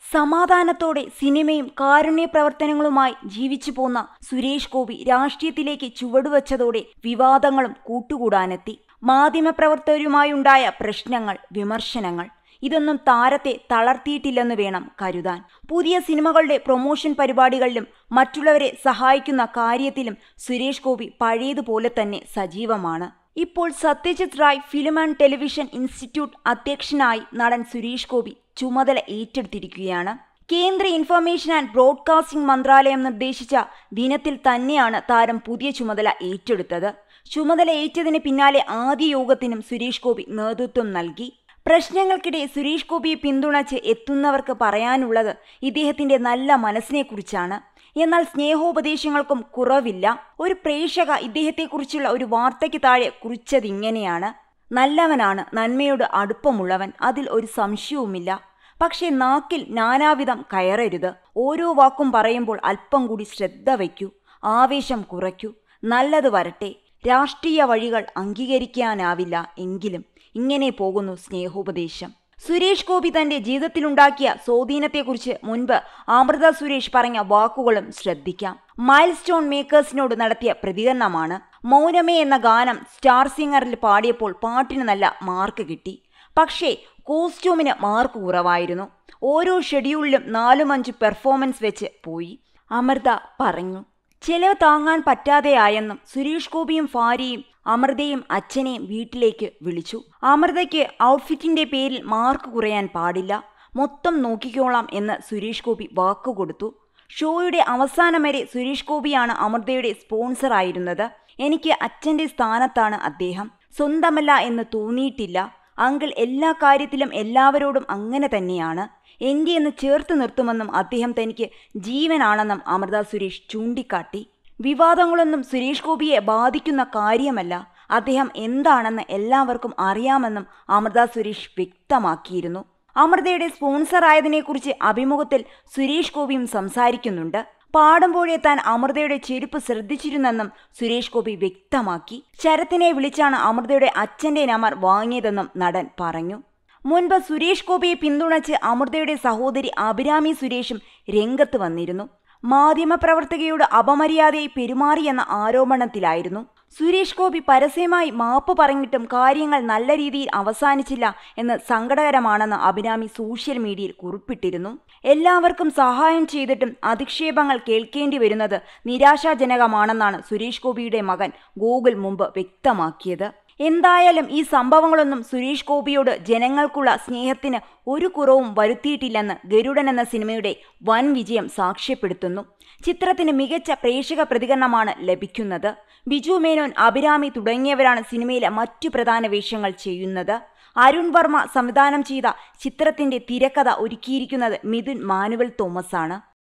സമാധാനത്തോടെ സിനിമയും കാരുണ്യ പ്രവർത്തനങ്ങളുമായി ജീവിച്ചു പോന്ന സുരേഷ് ഗോപി രാഷ്ട്രീയത്തിലേക്ക് ചുവടുവച്ചതോടെ വിവാദങ്ങളും കൂട്ടുകൂടാനെത്തി മാധ്യമപ്രവർത്തകരുമായുണ്ടായ പ്രശ്നങ്ങൾ വിമർശനങ്ങൾ ഇതൊന്നും താരത്തെ തളർത്തിയിട്ടില്ലെന്ന് വേണം കരുതാൻ പുതിയ സിനിമകളുടെ പ്രൊമോഷൻ പരിപാടികളിലും മറ്റുള്ളവരെ സഹായിക്കുന്ന കാര്യത്തിലും സുരേഷ് ഗോപി പഴയതുപോലെ തന്നെ സജീവമാണ് ഇപ്പോൾ Satyajit Ray film and television institute അധ്യക്ഷനായി നടൻ സുരേഷ് ഗോപി ചുമതല ഏറ്റെടുത്തിരിക്കുകയാണ് കേന്ദ്ര ഇൻഫർമേഷൻ ആൻഡ് ബ്രോഡ്കാസ്റ്റിംഗ് മന്ത്രാലയം നിർദ്ദേശിച്ച ദിനത്തിൽ തന്നെയാണ് താരം പുതിയ ചുമതല ഏറ്റെടുത്തത് ചുമതല ഏറ്റതിന് പിന്നാലെ ആദ്യ യോഗത്തിനും സുരേഷ് ഗോപി നേതൃത്വം നൽകി പ്രശ്നങ്ങൾക്കിടെ സുരേഷ് ഗോപിയെ പിന്തുണച്ച് എത്തുന്നവർക്ക് പറയാനുള്ളത് ഇദ്ദേഹത്തിന്റെ നല്ല മനസ്സിനെക്കുറിച്ചാണ് എന്നാൽ സ്നേഹോപദേശങ്ങൾക്കും കുറവില്ല ഒരു പ്രേക്ഷക ഇദ്ദേഹത്തെക്കുറിച്ചുള്ള ഒരു വാർത്തയ്ക്ക് താഴെ കുറിച്ചതിങ്ങനെയാണ് നല്ലവനാണ് നന്മയോട് അടുപ്പമുള്ളവൻ അതിൽ ഒരു സംശയവുമില്ല പക്ഷേ നാക്കിൽ നാനാവിധം കയറരുത് ഓരോ വാക്കും പറയുമ്പോൾ അല്പം കൂടി ശ്രദ്ധ വയ്ക്കൂ ആവേശം കുറയ്ക്കൂ നല്ലത് വരട്ടെ രാഷ്ട്രീയ വഴികൾ അംഗീകരിക്കാനാവില്ല എങ്കിലും ഇങ്ങനെ പോകുന്നു സ്നേഹോപദേശം സുരേഷ് ഗോപി തന്റെ ജീവിതത്തിലുണ്ടാക്കിയ സ്വാധീനത്തെക്കുറിച്ച് മുൻപ് അമൃത സുരേഷ് പറഞ്ഞ വാക്കുകളും ശ്രദ്ധിക്കാം മൈൽ സ്റ്റോൺ മേക്കേഴ്സിനോട് നടത്തിയ പ്രതികരണമാണ് മൗനമേ എന്ന ഗാനം സ്റ്റാർ സിംഗറിൽ പാടിയപ്പോൾ പാട്ടിന് നല്ല മാർക്ക് കിട്ടി പക്ഷേ കോസ്റ്റ്യൂമിന് മാർക്ക് കുറവായിരുന്നു ഓരോ ഷെഡ്യൂളിലും നാലും അഞ്ച് പെർഫോമൻസ് വെച്ച് പോയി അമൃത പറഞ്ഞു ചെലവ് താങ്ങാൻ പറ്റാതെയായെന്നും സുരേഷ് ഗോപിയും ഭാര്യയും അമൃതയും അച്ഛനെയും വീട്ടിലേക്ക് വിളിച്ചു അമൃതയ്ക്ക് ഔട്ട്ഫിറ്റിന്റെ പേരിൽ മാർക്ക് കുറയാൻ പാടില്ല മൊത്തം നോക്കിക്കോളാം എന്ന് സുരേഷ് ഗോപി വാക്കുകൊടുത്തു ഷോയുടെ അവസാനം വരെ സുരേഷ് ഗോപിയാണ് അമൃതയുടെ സ്പോൺസർ ആയിരുന്നത് എനിക്ക് അച്ഛന്റെ സ്ഥാനത്താണ് അദ്ദേഹം സ്വന്തമല്ല എന്ന് തോന്നിയിട്ടില്ല അങ്കിൾ എല്ലാ കാര്യത്തിലും എല്ലാവരോടും അങ്ങനെ തന്നെയാണ് എൻ്റെ എന്ന് ചേർത്ത് നിർത്തുമെന്നും അദ്ദേഹം തനിക്ക് ജീവനാണെന്നും അമൃത സുരേഷ് ചൂണ്ടിക്കാട്ടി വിവാദങ്ങളൊന്നും സുരേഷ് ഗോപിയെ ബാധിക്കുന്ന കാര്യമല്ല അദ്ദേഹം എന്താണെന്ന് എല്ലാവർക്കും അറിയാമെന്നും അമൃത സുരേഷ് വ്യക്തമാക്കിയിരുന്നു അമൃതയുടെ സ്പോൺസർ ആയതിനെക്കുറിച്ച് അഭിമുഖത്തിൽ സുരേഷ് ഗോപിയും സംസാരിക്കുന്നുണ്ട് പാടുമ്പോഴേ താൻ അമൃതയുടെ ചെരുപ്പ് ശ്രദ്ധിച്ചിരുന്നെന്നും സുരേഷ് ഗോപി വ്യക്തമാക്കി ശരത്തിനെ വിളിച്ചാണ് അമൃതയുടെ അച്ഛന്റെ നമ്പർ വാങ്ങിയതെന്നും നടൻ പറഞ്ഞു മുൻപ് സുരേഷ് ഗോപിയെ പിന്തുണച്ച് അമൃതയുടെ സഹോദരി അഭിരാമി സുരേഷും രംഗത്ത് വന്നിരുന്നു മാധ്യമപ്രവർത്തകയോട് അപമര്യാദയായി പെരുമാറിയെന്ന ആരോപണത്തിലായിരുന്നു സുരേഷ് ഗോപി പരസ്യമായി മാപ്പ് പറഞ്ഞിട്ടും കാര്യങ്ങൾ നല്ല രീതിയിൽ അവസാനിച്ചില്ല എന്ന് സങ്കടകരമാണെന്ന് അഭിരാമി സോഷ്യൽ മീഡിയയിൽ കുറിപ്പിട്ടിരുന്നു എല്ലാവർക്കും സഹായം ചെയ്തിട്ടും അധിക്ഷേപങ്ങൾ കേൾക്കേണ്ടി വരുന്നത് നിരാശാജനകമാണെന്നാണ് സുരേഷ് ഗോപിയുടെ മകൻ ഗോകുൽ മുമ്പ് വ്യക്തമാക്കിയത് എന്തായാലും ഈ സംഭവങ്ങളൊന്നും സുരേഷ് ഗോപിയോട് ജനങ്ങൾക്കുള്ള സ്നേഹത്തിന് ഒരു കുറവും വരുത്തിയിട്ടില്ലെന്ന് ഗരുഡൻ എന്ന സിനിമയുടെ വൻ വിജയം സാക്ഷ്യപ്പെടുത്തുന്നു ചിത്രത്തിന് മികച്ച പ്രേക്ഷക പ്രതികരണമാണ് ലഭിക്കുന്നത് ബിജു മേനോൻ അഭിരാമി തുടങ്ങിയവരാണ് സിനിമയിലെ മറ്റു പ്രധാന വേഷങ്ങൾ ചെയ്യുന്നത് അരുൺ വർമ്മ സംവിധാനം ചെയ്ത ചിത്രത്തിന്റെ തിരക്കഥ ഒരുക്കിയിരിക്കുന്നത് മിഥുൻ മാനുവൽ തോമസ് ആണ്